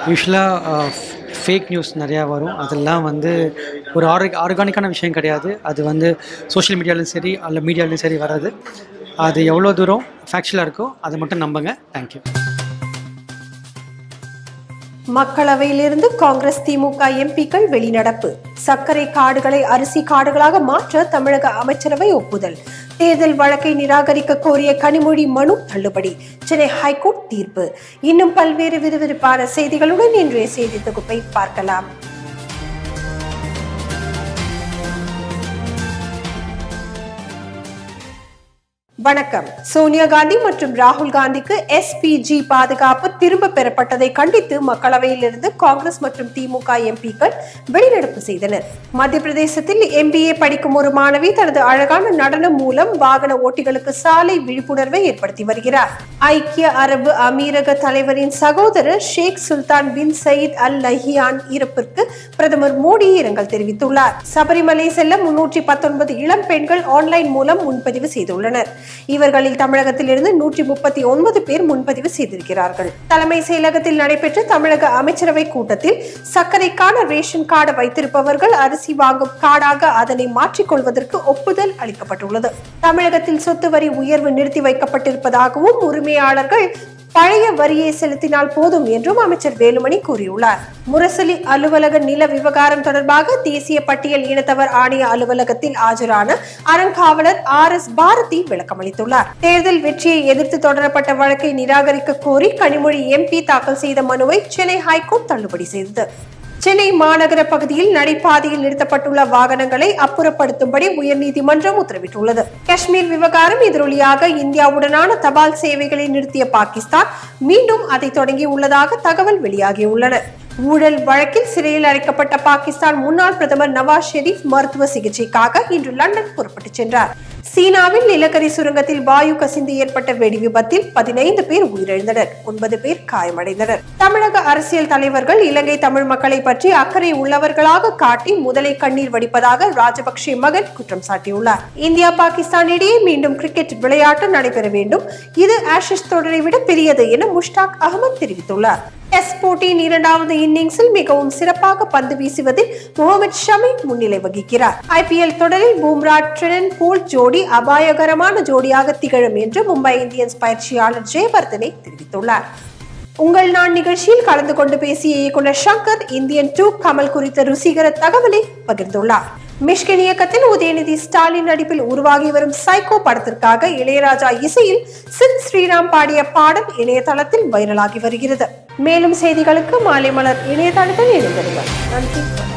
யூஸ்வலாக fake news நிறையா வரும் அதெல்லாம் வந்து ஒரு ஆர்க ஆர்கானிக்கான விஷயம் கிடையாது அது வந்து சோஷியல் மீடியாலையும் சரி அல்ல மீடியாலையும் சரி வராது அது எவ்வளோ தூரம் ஃபேக்சுவலாக இருக்கோ அதை மட்டும் நம்புங்க தேங்க்யூ மக்களவையிலிருந்து காங்கிரஸ் திமுக எம்பிக்கள் வெளிநடப்பு சர்க்கரை காடுகளை அரிசி காடுகளாக மாற்ற தமிழக அமைச்சரவை ஒப்புதல் தேர்தல் வழக்கை நிராகரிக்க கோரிய கனிமொழி மனு தள்ளுபடி சென்னை ஹைகோர்ட் தீர்ப்பு இன்னும் பல்வேறு விறுவிறுப்பான செய்திகளுடன் இன்றைய செய்தி தொகுப்பை பார்க்கலாம் வணக்கம் சோனியா காந்தி மற்றும் ராகுல் காந்திக்கு எஸ்பிஜி பாதுகாப்பு திரும்ப பெறப்பட்டதை கண்டித்து மக்களவையிலிருந்து காங்கிரஸ் மற்றும் திமுக எம்பிக்கள் வெளிநடப்பு செய்தனர் மத்திய பிரதேசத்தில் எம்பிஏ படிக்கும் ஒரு மாணவி தனது அழகான நடனம் மூலம் வாகன ஓட்டிகளுக்கு சாலை விழிப்புணர்வை ஏற்படுத்தி வருகிறார் ஐக்கிய அரபு அமீரக தலைவரின் சகோதரர் ஷேக் சுல்தான் பின் சயீத் அல் நஹியான் இறப்பிற்கு பிரதமர் மோடி இரங்கல் தெரிவித்துள்ளார் சபரிமலை செல்ல முன்னூற்றி பத்தொன்பது இளம் பெண்கள் ஆன்லைன் மூலம் முன்பதிவு செய்துள்ளனர் இவர்களில் தமிழகத்திலிருந்து நூற்றி முப்பத்தி ஒன்பது பேர் முன்பதிவு செய்திருக்கிறார்கள் தலைமை செயலகத்தில் நடைபெற்ற தமிழக அமைச்சரவை கூட்டத்தில் சர்க்கரைக்கான ரேஷன் கார்டு வைத்திருப்பவர்கள் அரிசி வாங்கும் கார்டாக அதனை மாற்றிக்கொள்வதற்கு ஒப்புதல் அளிக்கப்பட்டுள்ளது தமிழகத்தில் சொத்து வரி உயர்வு நிறுத்தி வைக்கப்பட்டிருப்பதாகவும் உரிமையாளர்கள் பழைய வரியை செலுத்தினால் போதும் என்றும் அமைச்சர் வேலுமணி கூறியுள்ளார் முரசொலி அலுவலக நில விவகாரம் தொடர்பாக தேசிய பட்டியல் இனத்தவர் ஆணைய அலுவலகத்தில் ஆஜரான அறங்காவலர் ஆர் எஸ் பாரதி விளக்கமளித்துள்ளார் தேர்தல் வெற்றியை எதிர்த்து தொடரப்பட்ட வழக்கை நிராகரிக்க கோரி கனிமொழி எம்பி தாக்கல் செய்த மனுவை சென்னை ஹைகோர்ட் தள்ளுபடி செய்தது சென்னை மாநகர பகுதியில் நடைபாதையில் நிறுத்தப்பட்டுள்ள வாகனங்களை அப்புறப்படுத்தும்படி உயர்நீதிமன்றம் உத்தரவிட்டுள்ளது காஷ்மீர் விவகாரம் எதிரொலியாக இந்தியாவுடனான தபால் சேவைகளை நிறுத்திய பாகிஸ்தான் மீண்டும் அதை தொடங்கி உள்ளதாக தகவல் வெளியாகியுள்ளன ஊழல் வழக்கில் சிறையில் அடைக்கப்பட்ட பாகிஸ்தான் முன்னாள் பிரதமர் நவாஸ் ஷெரீப் மருத்துவ சிகிச்சைக்காக இன்று லண்டன் புறப்பட்டுச் சென்றார் சீனாவில் நிலக்கரி சுரங்கத்தில் வாயு கசிந்து ஏற்பட்ட வெடி விபத்தில் பதினைந்து பேர் உயிரிழந்தனர் ஒன்பது பேர் காயமடைந்தனர் தமிழக அரசியல் தலைவர்கள் இலங்கை தமிழ் மக்களை பற்றி அக்கறை உள்ளவர்களாக காட்டி முதலை கண்ணீர் வடிப்பதாக ராஜபக்சே மகன் குற்றம் சாட்டியுள்ளார் இந்தியா பாகிஸ்தான் இடையே மீண்டும் கிரிக்கெட் விளையாட்டு நடைபெற வேண்டும் இது ஆஷஸ் தொடரை விட பெரியது என முஷ்டாக் அகமது தெரிவித்துள்ளார் டெஸ்ட் போட்டியின் இரண்டாவது இன்னிங்ஸில் மிகவும் சிறப்பாக பந்து வீசுவதில் முகமது ஷமி முன்னிலை வகிக்கிறார் ஐபிஎல் தொடரில் பும்ரா ட்ரெனன் போல் ஜோடி அபாயகரமான ஜோடியாக திகழும் என்று மும்பை இந்தியன்ஸ் பயிற்சியாளர் ஜெயவர்தனை தெரிவித்துள்ளார் உங்கள் நான் நிகழ்ச்சியில் கலந்து கொண்டு பேசிய இயக்குனர் சங்கர் இந்தியன் டூ கமல் குறித்த ருசிகர தகவலை பகிர்ந்துள்ளார் மிஷ்கின் இயக்கத்தில் உதயநிதி ஸ்டாலின் நடிப்பில் உருவாகி வரும் சைக்கோ படத்திற்காக இளையராஜா இசையில் சித் ஸ்ரீராம் பாடிய பாடல் இணையதளத்தில் வைரலாகி வருகிறது மேலும் செய்திகளுக்கு மாலை மலர் இணையதளத்தில் இணைந்திருங்கள் நன்றி